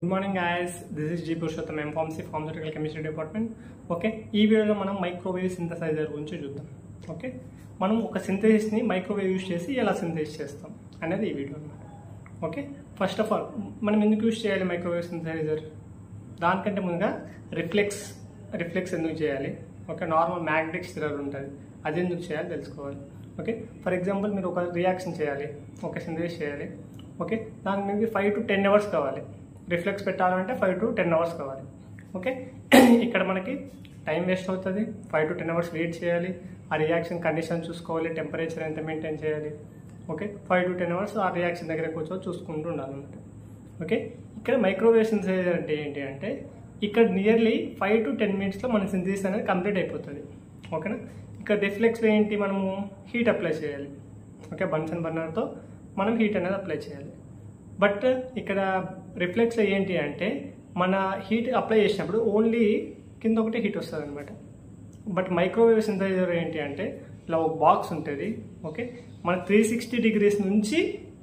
good morning guys this is G Purushottam M Pharmacy pharmaceutical chemistry department okay ఈ వీడియోలో మనం microwave synthesiser గురించి చూద్దాం ఓకే మనం ఒక సింథసిస్ని మైక్రోవేవ్ యూస్ చేసి ఎలా సింథసిస్ చేస్తాం అనేది ఈ వీడియో అనమాట ఓకే ఫస్ట్ ఆఫ్ ఆల్ మనం ఎందుకు యూస్ చేయాలి మైక్రోవేవ్ సింథసైజర్ దానికంటే ముందుగా రిఫ్లెక్స్ రిఫ్లెక్స్ ఎందుకు చేయాలి ఓకే నార్మల్ మ్యాగ్నెటిక్ స్టిరర్ ఉంటుంది అది ఎందుకు చేయాలి తెలుసుకోవాలి ఓకే ఫర్ ఎగ్జాంపుల్ మీరు ఒక రియాక్షన్ చేయాలి ఒక సింథసిస్ చేయాలి ఓకే దానికి మీకు ఫైవ్ టు టెన్ అవర్స్ కావాలి రిఫ్లెక్స్ పెట్టాలంటే ఫైవ్ టు టెన్ అవర్స్ కావాలి ఓకే ఇక్కడ మనకి టైం వేస్ట్ అవుతుంది five to ten hours wait చేయాలి ఆ రియాక్షన్ కండిషన్ చూసుకోవాలి టెంపరేచర్ ఎంత మెయింటైన్ చేయాలి okay five to ten hours ఆ రియాక్షన్ దగ్గర కూర్చొని చూసుకుంటూ ఉండాలన్నమాట ఓకే ఇక్కడ మైక్రోవేవ్ సింథసైజర్ అంటే ఏంటి అంటే ఇక్కడ నియర్లీ ఫైవ్ టు టెన్ మినిట్స్లో మన సింథసిస్ అనేది కంప్లీట్ అయిపోతుంది ఓకేనా ఇక్కడ రిఫ్లెక్స్ ఏంటి మనము హీట్ అప్లై చేయాలి ఓకే బన్సన్ బర్నర్తో మనం హీట్ అనేది అప్లై చేయాలి బట్ ఇక్కడ రిఫ్లెక్స్ ఏంటి అంటే మన హీట్ అప్లై చేసినప్పుడు ఓన్లీ కింద ఒకటి హీట్ వస్తుంది అనమాట బట్ మైక్రోవేవ్ సింథసైజర్ ఏంటి అంటే ఇలా ఒక బాక్స్ ఉంటుంది ఓకే మన త్రీ సిక్స్టీ డిగ్రీస్ నుంచి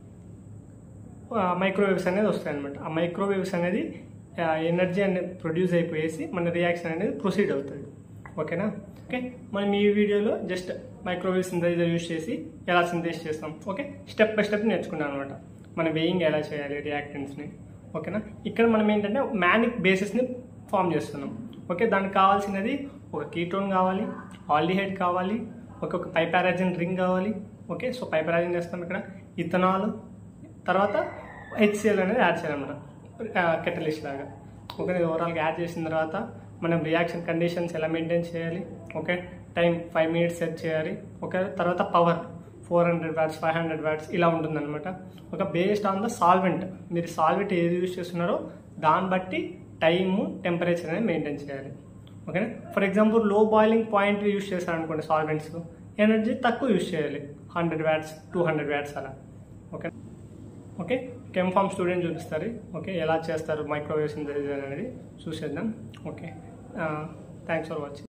మైక్రోవేవ్స్ అనేది వస్తాయి అనమాట ఆ మైక్రోవేవ్స్ అనేది ఎనర్జీ అనేది ప్రొడ్యూస్ అయిపోయేసి మన రియాక్షన్ అనేది ప్రొసీడ్ అవుతుంది ఓకేనా ఓకే మనం ఈ వీడియోలో జస్ట్ మైక్రోవేవ్ సింథసైజర్ యూస్ చేసి ఎలా సింథసిస్ చేస్తాం ఓకే స్టెప్ బై స్టెప్ నేర్చుకున్నాం అనమాట మనం వేయింగ్ ఎలా చేయాలి రియాక్టెంట్స్ని ఓకేనా ఇక్కడ మనం ఏంటంటే మ్యానిక్ బేసిస్ని ఫామ్ చేస్తున్నాం ఓకే దానికి కావాల్సినది ఒక కీటోన్ కావాలి ఆల్డిహైడ్ కావాలి ఒక ఒక పైపారాజిన్ రింగ్ కావాలి ఓకే సో పైపారాజిన్ చేస్తాం ఇక్కడ ఇథనాల్ తర్వాత హెచ్సిఎల్ అనేది యాడ్ చేయాలన్నమాట కెటలిస్ట్ లాగా ఓకే ఇది ఓవరాల్గా యాడ్ చేసిన తర్వాత మనం రియాక్షన్ కండిషన్స్ ఎలా మెయింటైన్ చేయాలి okay time five minutes set చేయాలి ఓకే తర్వాత power four hundred watts five hundred watts ఇలా ఉంటుందన్నమాట ఒక బేస్డ్ ఆన్ ద సాల్వెంట్ మీరు సాల్వెంట్ ఏది యూజ్ చేస్తున్నారో దాన్ని బట్టి టైము టెంపరేచర్ అనేది మెయింటైన్ చేయాలి ఓకేనా for example low boiling point use చేశారనుకోండి సాల్వెంట్స్ ఎనర్జీ తక్కువ యూజ్ చేయాలి hundred watts two hundred watts అలా ఓకే ఓకే కెమ్ఫామ్ స్టూడెంట్ చూపిస్తారు ఓకే ఎలా చేస్తారు మైక్రోవేవ్ సింథసిస్ అనేది చూసేద్దాం ఓకే థ్యాంక్స్ ఫర్ వాచింగ్